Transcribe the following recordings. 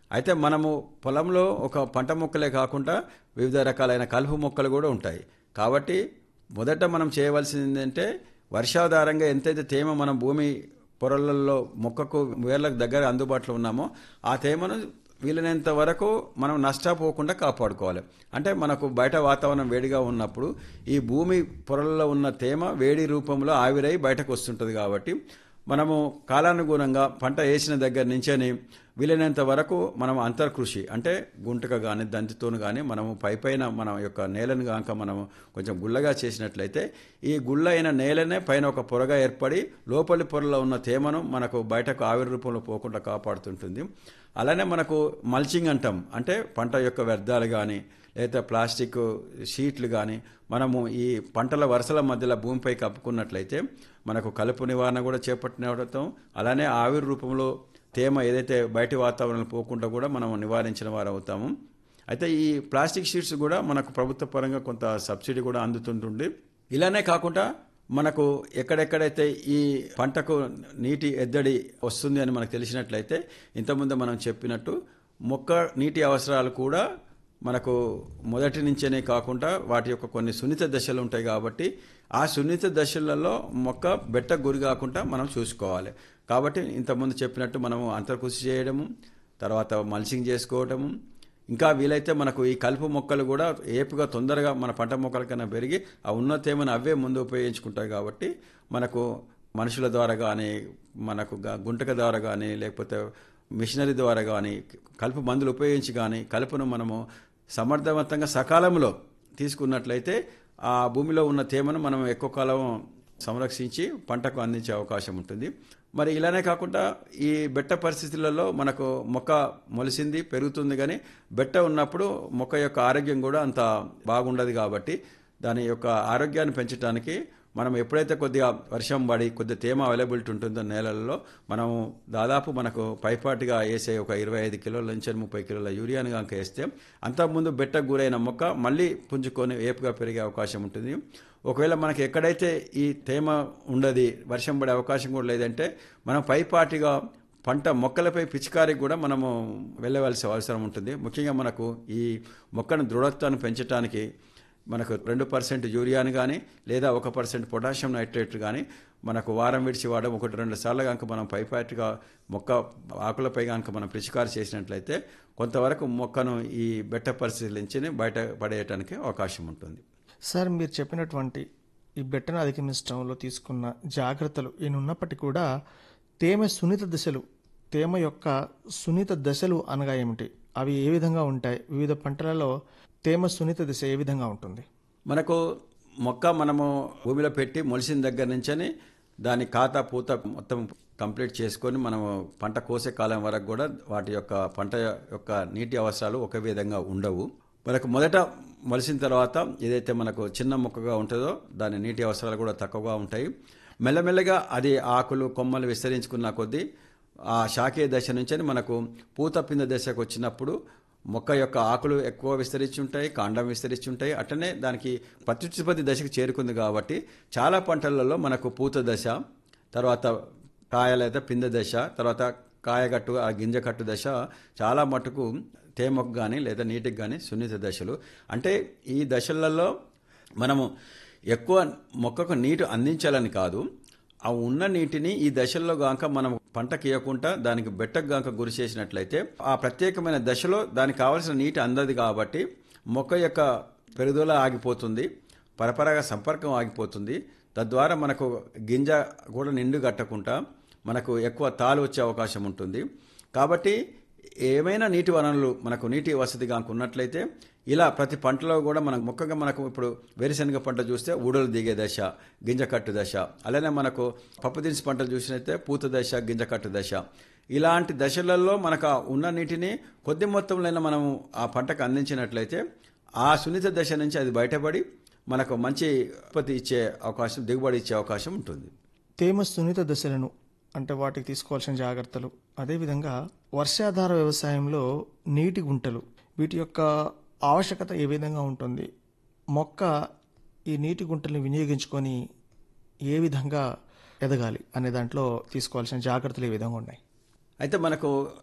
అయితే మనము పొలంలో ఒక పంట మొక్కలే కాకుండా వివిధ రకాలైన కలుపు మొక్కలు కూడా ఉంటాయి కాబట్టి మొదట మనం చేయవలసింది ఏంటంటే వర్షాధారంగా ఎంతైతే తేమ మనం భూమి పొరలలో మొక్కకు వేర్లకు దగ్గర అందుబాటులో ఉన్నామో ఆ తేమను వీలైనంత వరకు మనం నష్టపోకుండా కాపాడుకోవాలి అంటే మనకు బయట వాతావరణం వేడిగా ఉన్నప్పుడు ఈ భూమి పొరలలో ఉన్న తేమ వేడి రూపంలో ఆవిరై బయటకు వస్తుంటుంది కాబట్టి మనము కాలానుగుణంగా పంట వేసిన దగ్గర నుంచని వీలైనంత వరకు మనం అంతర్కృషి అంటే గుంటక కానీ దంతితోను కానీ మనము పై పైన మన యొక్క నేలను కనుక మనము కొంచెం గుల్లగా చేసినట్లయితే ఈ గుల్ల అయిన నేలనే పైన ఒక పొరగా ఏర్పడి లోపలి పొరలో ఉన్న తేమను మనకు బయటకు ఆవిరి రూపంలో పోకుండా కాపాడుతుంటుంది అలానే మనకు మల్చింగ్ అంటాం అంటే పంట యొక్క వ్యర్థాలు కానీ లేదా ప్లాస్టిక్ షీట్లు కానీ మనము ఈ పంటల వరుసల మధ్యలో భూమిపై కప్పుకున్నట్లయితే మనకు కలుపు నివారణ కూడా చేపట్టినవుతాం అలానే ఆవిరి రూపంలో తేమ ఏదైతే బయటి వాతావరణం పోకుండా కూడా మనం నివారించిన వారు అవుతాము అయితే ఈ ప్లాస్టిక్ షీట్స్ కూడా మనకు ప్రభుత్వ పరంగా కొంత సబ్సిడీ కూడా అందుతుంటుంది ఇలానే కాకుండా మనకు ఎక్కడెక్కడైతే ఈ పంటకు నీటి ఎద్దడి వస్తుంది అని మనకు తెలిసినట్లయితే ఇంతకుముందు మనం చెప్పినట్టు మొక్క నీటి అవసరాలు కూడా మనకు మొదటి నుంచేనే కాకుండా వాటి యొక్క కొన్ని సున్నిత దశలు ఉంటాయి కాబట్టి ఆ సున్నిత దశలలో మొక్క బెట్ట గురి కాకుండా మనం చూసుకోవాలి కాబట్టి ఇంతకుముందు చెప్పినట్టు మనము అంతర్కృషి చేయడము తర్వాత మల్చింగ్ చేసుకోవడము ఇంకా వీలైతే మనకు ఈ కలుపు మొక్కలు కూడా ఏపుగా తొందరగా మన పంట మొక్కల కన్నా పెరిగి ఆ ఉన్న తేమను అవే ముందు ఉపయోగించుకుంటాయి కాబట్టి మనకు మనుషుల ద్వారా కానీ మనకు గ- గుంటక ద్వారా కానీ లేకపోతే మిషనరీ ద్వారా కానీ కలుపు మందులు ఉపయోగించి కానీ కలుపును మనము సమర్థవంతంగా సకాలంలో తీసుకున్నట్లయితే ఆ భూమిలో ఉన్న తేమను మనం ఎక్కువ కాలం సంరక్షించి పంటకు అందించే అవకాశం ఉంటుంది మరి ఇలానే కాకుండా ఈ బెట్ట పరిస్థితులలో మనకు మొక్క మొలిసింది పెరుగుతుంది కానీ బెట్ట ఉన్నప్పుడు మొక్క యొక్క ఆరోగ్యం కూడా అంత బాగుండదు కాబట్టి దాని యొక్క ఆరోగ్యాన్ని పెంచడానికి మనం ఎప్పుడైతే కొద్దిగా వర్షం పడి కొద్దిగా తేమ అవైలబిలిటీ ఉంటుందో నేలల్లో మనము దాదాపు మనకు పైపాటిగా వేసే ఒక ఇరవై ఐదు కిలోల నుంచి ముప్పై కిలోల యూరియాని కనుక వేస్తే అంతకుముందు బెట్టకు గురైన మొక్క మళ్ళీ పుంజుకొని ఏపుగా పెరిగే అవకాశం ఉంటుంది ఒకవేళ మనకి ఎక్కడైతే ఈ తేమ ఉండదు వర్షం పడే అవకాశం కూడా లేదంటే మనం పైపాటిగా పంట మొక్కలపై పిచికారికి కూడా మనము వెళ్ళవలసిన అవసరం ఉంటుంది ముఖ్యంగా మనకు ఈ మొక్కను దృఢత్వాన్ని పెంచడానికి మనకు రెండు పర్సెంట్ యూరియాని కానీ లేదా ఒక పర్సెంట్ పొటాషియం నైట్రేట్ కానీ మనకు వారం విడిచి వాడడం ఒకటి రెండు సార్లు కనుక మనం పైపాటిగా మొక్క ఆకులపై కనుక మనం పిచికారి చేసినట్లయితే కొంతవరకు మొక్కను ఈ బెట్ట పరిస్థితుల నుంచి బయట పడేయటానికి అవకాశం ఉంటుంది సార్ మీరు చెప్పినటువంటి ఈ బెట్టను అధిగమించడంలో తీసుకున్న జాగ్రత్తలు ఈయనున్నప్పటికీ కూడా తేమ సున్నిత దశలు తేమ యొక్క సున్నిత దశలు అనగా ఏమిటి అవి ఏ విధంగా ఉంటాయి వివిధ పంటలలో తేమ సున్నిత దశ ఏ విధంగా ఉంటుంది మనకు మొక్క మనము భూమిలో పెట్టి మొలిసిన దగ్గర నుంచని దాని ఖాతా పూత మొత్తం కంప్లీట్ చేసుకొని మనము పంట కోసే కాలం వరకు కూడా వాటి యొక్క పంట యొక్క నీటి అవసరాలు ఒక విధంగా ఉండవు మనకు మొదట మొలిసిన తర్వాత ఏదైతే మనకు చిన్న మొక్కగా ఉంటుందో దాని నీటి అవసరాలు కూడా తక్కువగా ఉంటాయి మెల్లమెల్లగా అది ఆకులు కొమ్మలు విస్తరించుకున్న కొద్దీ ఆ శాఖీయ దశ నుంచి మనకు పూత పింద దశకు వచ్చినప్పుడు మొక్క యొక్క ఆకులు ఎక్కువ విస్తరించి ఉంటాయి కాండం విస్తరించి ఉంటాయి అట్లనే దానికి ప్రత్యుత్పత్తి దశకు చేరుకుంది కాబట్టి చాలా పంటలలో మనకు పూత దశ తర్వాత కాయలైతే పింద దశ తర్వాత కాయగట్టు ఆ గింజకట్టు దశ చాలా మటుకు తేమకు కానీ లేదా నీటికి కానీ సున్నిత దశలు అంటే ఈ దశలలో మనము ఎక్కువ మొక్కకు నీరు అందించాలని కాదు ఆ ఉన్న నీటిని ఈ దశల్లో గాక మనం పంటకి ఇవ్వకుండా దానికి బెట్టకు గాక గురి చేసినట్లయితే ఆ ప్రత్యేకమైన దశలో దానికి కావాల్సిన నీటి అందదు కాబట్టి మొక్క యొక్క పెరుగుదల ఆగిపోతుంది పరపరగా సంపర్కం ఆగిపోతుంది తద్వారా మనకు గింజ కూడా నిండు కట్టకుండా మనకు ఎక్కువ తాలు వచ్చే అవకాశం ఉంటుంది కాబట్టి ఏమైనా నీటి వనరులు మనకు నీటి వసతి కనుక ఉన్నట్లయితే ఇలా ప్రతి పంటలో కూడా మనకు ముఖ్యంగా మనకు ఇప్పుడు వేరుశనగ పంట చూస్తే ఊడలు దిగే దశ గింజ కట్టు దశ అలానే మనకు పప్పు దినుసు పంటలు చూసినైతే పూత దశ గింజ కట్టు దశ ఇలాంటి దశలలో మనకు ఆ ఉన్న నీటిని కొద్ది మొత్తంలో మనము ఆ పంటకు అందించినట్లయితే ఆ సున్నిత దశ నుంచి అది బయటపడి మనకు మంచి ఉత్పత్తి ఇచ్చే అవకాశం దిగుబడి ఇచ్చే అవకాశం ఉంటుంది తేమ సున్నిత దశలను అంటే వాటికి తీసుకోవాల్సిన జాగ్రత్తలు అదేవిధంగా వర్షాధార వ్యవసాయంలో నీటి గుంటలు వీటి యొక్క ఆవశ్యకత ఏ విధంగా ఉంటుంది మొక్క ఈ నీటి గుంటల్ని వినియోగించుకొని ఏ విధంగా ఎదగాలి అనే దాంట్లో తీసుకోవాల్సిన జాగ్రత్తలు ఏ విధంగా ఉన్నాయి అయితే మనకు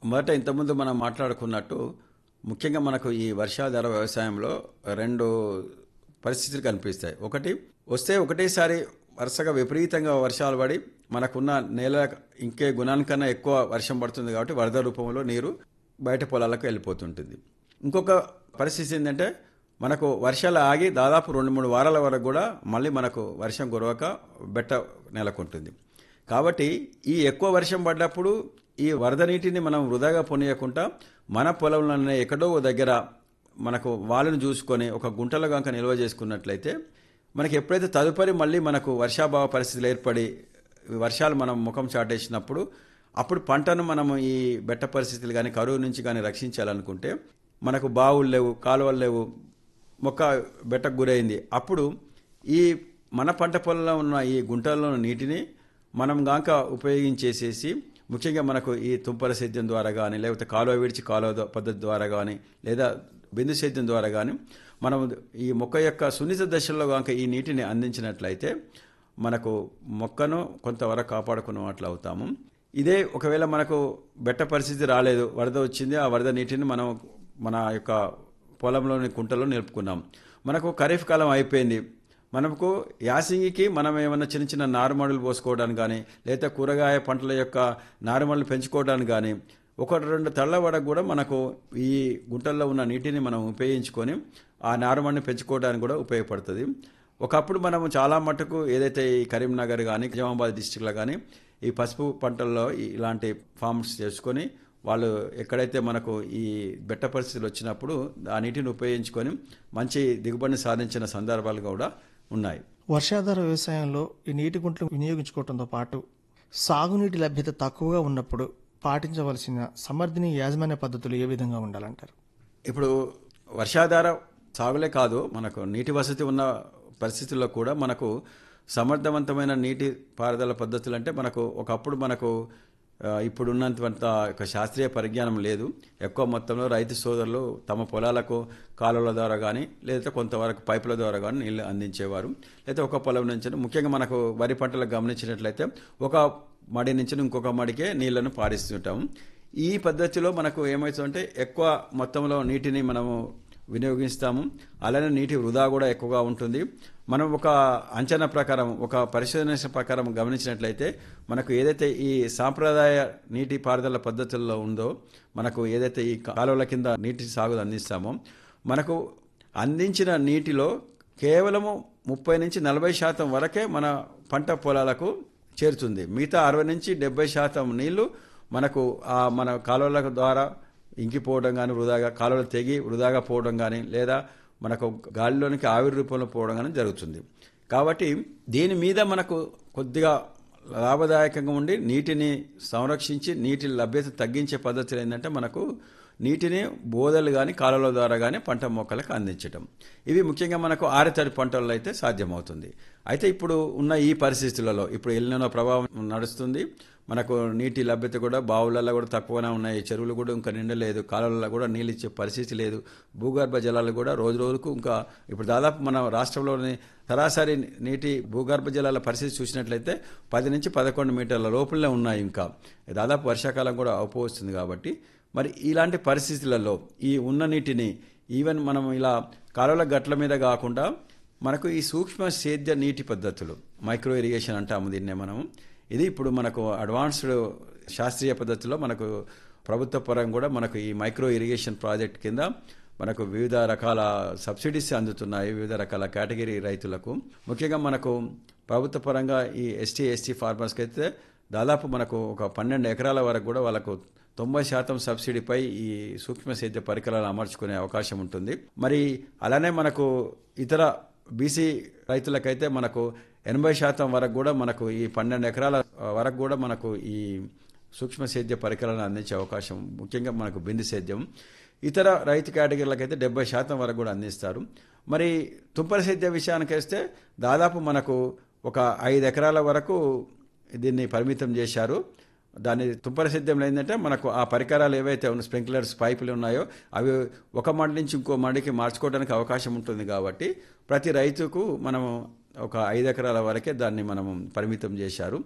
మొదట ఇంతకుముందు మనం మాట్లాడుకున్నట్టు ముఖ్యంగా మనకు ఈ వర్షాధార వ్యవసాయంలో రెండు పరిస్థితులు కనిపిస్తాయి ఒకటి వస్తే ఒకటేసారి వరుసగా విపరీతంగా వర్షాలు పడి మనకున్న నేల ఇంకే గుణానికన్నా ఎక్కువ వర్షం పడుతుంది కాబట్టి వరద రూపంలో నీరు బయట పొలాలకు వెళ్ళిపోతుంటుంది ఇంకొక పరిస్థితి ఏంటంటే మనకు వర్షాలు ఆగి దాదాపు రెండు మూడు వారాల వరకు కూడా మళ్ళీ మనకు వర్షం కురవక బెట్ట నెలకొంటుంది కాబట్టి ఈ ఎక్కువ వర్షం పడ్డప్పుడు ఈ వరద నీటిని మనం వృధాగా పొనియకుండా మన పొలంలోనే ఎక్కడో ఓ దగ్గర మనకు వాళ్ళను చూసుకొని ఒక గుంటలో కనుక నిల్వ చేసుకున్నట్లయితే మనకి ఎప్పుడైతే తదుపరి మళ్ళీ మనకు వర్షాభావ పరిస్థితులు ఏర్పడి వర్షాలు మనం ముఖం చాటేసినప్పుడు అప్పుడు పంటను మనము ఈ బెట్ట పరిస్థితులు కానీ కరువు నుంచి కానీ రక్షించాలనుకుంటే మనకు బావులు లేవు కాలువలు లేవు మొక్క బెట్టకు గురైంది అప్పుడు ఈ మన పంట పొలంలో ఉన్న ఈ గుంటల్లో ఉన్న నీటిని మనం గాక ఉపయోగించేసేసి ముఖ్యంగా మనకు ఈ తుంపర సేద్యం ద్వారా కానీ లేకపోతే కాలువ విడిచి కాలువ ద- పద్ధతి ద్వారా కానీ లేదా బిందు సేద్యం ద్వారా కానీ మనం ఈ మొక్క యొక్క సున్నిత దశల్లో గాక ఈ నీటిని అందించినట్లయితే మనకు మొక్కను కొంతవరకు కాపాడుకున్న అవుతాము ఇదే ఒకవేళ మనకు బెట్ట పరిస్థితి రాలేదు వరద వచ్చింది ఆ వరద నీటిని మనం మన యొక్క పొలంలోని కుంటలో నిలుపుకున్నాం మనకు ఖరీఫ్ కాలం అయిపోయింది మనకు యాసింగికి మనం ఏమైనా చిన్న చిన్న నారుమడులు పోసుకోవడానికి కానీ లేదా కూరగాయ పంటల యొక్క నారుమడులు పెంచుకోవడానికి కానీ ఒకటి రెండు తళ్ళ వరకు కూడా మనకు ఈ గుంటల్లో ఉన్న నీటిని మనం ఉపయోగించుకొని ఆ నారుమడిని పెంచుకోవడానికి కూడా ఉపయోగపడుతుంది ఒకప్పుడు మనము చాలా మటుకు ఏదైతే ఈ కరీంనగర్ కానీ నిజామాబాద్ డిస్టిక్లో కానీ ఈ పసుపు పంటల్లో ఈ- ఇలాంటి ఫార్మ్స్ చేసుకొని వాళ్ళు ఎక్కడైతే మనకు ఈ బెట్ట పరిస్థితులు వచ్చినప్పుడు ఆ నీటిని ఉపయోగించుకొని మంచి దిగుబడిని సాధించిన సందర్భాలు కూడా ఉన్నాయి వర్షాధార వ్యవసాయంలో ఈ నీటి గుంటలు వినియోగించుకోవడంతో పాటు సాగునీటి లభ్యత తక్కువగా ఉన్నప్పుడు పాటించవలసిన సమర్థనీయ యాజమాన్య పద్ధతులు ఏ విధంగా ఉండాలంటారు ఇప్పుడు వర్షాధార సాగులే కాదు మనకు నీటి వసతి ఉన్న పరిస్థితుల్లో కూడా మనకు సమర్థవంతమైన నీటి పారుదల పద్ధతులు అంటే మనకు ఒకప్పుడు మనకు ఆ, ఇప్పుడున్నంత ఒక శాస్త్రీయ పరిజ్ఞానం లేదు ఎక్కువ మొత్తంలో రైతు సోదరులు తమ పొలాలకు కాలువల ద్వారా కానీ లేదా కొంతవరకు పైపుల ద్వారా కానీ నీళ్లు అందించేవారు లేదా ఒక పొలం నుంచి ముఖ్యంగా మనకు వరి పంటలకు గమనించినట్లయితే ఒక మడి నుంచి ఇంకొక మడికే నీళ్లను పారిస్తుంటాము ఈ పద్ధతిలో మనకు ఏమవుతుందంటే ఎక్కువ మొత్తంలో నీటిని మనము వినియోగిస్తాము అలానే నీటి వృధా కూడా ఎక్కువగా ఉంటుంది మనం ఒక అంచనా ప్రకారం ఒక పరిశోధన ప్రకారం గమనించినట్లయితే మనకు ఏదైతే ఈ సాంప్రదాయ నీటి పారుదల పద్ధతుల్లో ఉందో మనకు ఏదైతే ఈ కాలువల కింద నీటి సాగు అందిస్తామో మనకు అందించిన నీటిలో కేవలము ముప్పై నుంచి నలభై శాతం వరకే మన పంట పొలాలకు చేరుతుంది మిగతా అరవై నుంచి డెబ్బై శాతం నీళ్లు మనకు ఆ మన కాలువల ద్వారా ఇంకిపోవడం కానీ వృధాగా కాలువలు తెగి వృధాగా పోవడం కానీ లేదా మనకు గాలిలోనికి ఆవిరి రూపంలో పోవడం కానీ జరుగుతుంది కాబట్టి దీని మీద మనకు కొద్దిగా లాభదాయకంగా ఉండి నీటిని సంరక్షించి నీటి లభ్యత తగ్గించే పద్ధతులు ఏంటంటే మనకు నీటిని బోదలు కానీ కాలువల ద్వారా కానీ పంట మొక్కలకు అందించటం ఇవి ముఖ్యంగా మనకు ఆరితడి పంటల్లో అయితే సాధ్యమవుతుంది అయితే ఇప్పుడు ఉన్న ఈ పరిస్థితులలో ఇప్పుడు ఎల్లినో ప్రభావం నడుస్తుంది మనకు నీటి లభ్యత కూడా బావులలో కూడా తక్కువనే ఉన్నాయి చెరువులు కూడా ఇంకా నిండలేదు కాలువలలో కూడా నీళ్ళు ఇచ్చే పరిస్థితి లేదు భూగర్భ జలాలు కూడా రోజు రోజుకు ఇంకా ఇప్పుడు దాదాపు మన రాష్ట్రంలోని సరాసరి నీటి భూగర్భ జలాల పరిస్థితి చూసినట్లయితే పది నుంచి పదకొండు మీటర్ల లోపలనే ఉన్నాయి ఇంకా దాదాపు వర్షాకాలం కూడా అవపోవస్తుంది కాబట్టి మరి ఇలాంటి పరిస్థితులలో ఈ ఉన్న నీటిని ఈవెన్ మనం ఇలా కాలువల గట్ల మీద కాకుండా మనకు ఈ సూక్ష్మ సేద్య నీటి పద్ధతులు మైక్రో ఇరిగేషన్ అంటాము దీన్నే మనము ఇది ఇప్పుడు మనకు అడ్వాన్స్డ్ శాస్త్రీయ పద్ధతిలో మనకు ప్రభుత్వ పరం కూడా మనకు ఈ మైక్రో ఇరిగేషన్ ప్రాజెక్ట్ కింద మనకు వివిధ రకాల సబ్సిడీస్ అందుతున్నాయి వివిధ రకాల కేటగిరీ రైతులకు ముఖ్యంగా మనకు ప్రభుత్వ పరంగా ఈ ఎస్టీ ఎస్టీ ఫార్మర్స్కి అయితే దాదాపు మనకు ఒక పన్నెండు ఎకరాల వరకు కూడా వాళ్ళకు తొంభై శాతం సబ్సిడీపై ఈ సూక్ష్మ సేద్య పరికరాలు అమర్చుకునే అవకాశం ఉంటుంది మరి అలానే మనకు ఇతర బీసీ రైతులకైతే మనకు ఎనభై శాతం వరకు కూడా మనకు ఈ పన్నెండు ఎకరాల వరకు కూడా మనకు ఈ సూక్ష్మ సేద్య పరికరాలను అందించే అవకాశం ముఖ్యంగా మనకు బిందు సేద్యం ఇతర రైతు కేటగిరీలకైతే డెబ్బై శాతం వరకు కూడా అందిస్తారు మరి తుంపర సేద్య విషయానికి వస్తే దాదాపు మనకు ఒక ఐదు ఎకరాల వరకు దీన్ని పరిమితం చేశారు దాని తుంపర సిద్ధంలో ఏంటంటే మనకు ఆ పరికరాలు ఏవైతే ఉన్న స్ప్రింక్లర్స్ పైపులు ఉన్నాయో అవి ఒక మడి నుంచి ఇంకో మడికి మార్చుకోవడానికి అవకాశం ఉంటుంది కాబట్టి ప్రతి రైతుకు మనము ఒక ఐదు ఎకరాల వరకే దాన్ని మనం పరిమితం చేశారు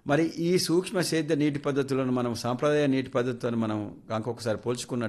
మరి ఈ సూక్ష్మ సేద్య నీటి పద్ధతులను మనం సాంప్రదాయ నీటి పద్ధతులను మనం ఇంకొకసారి పోల్చుకున్నట్టు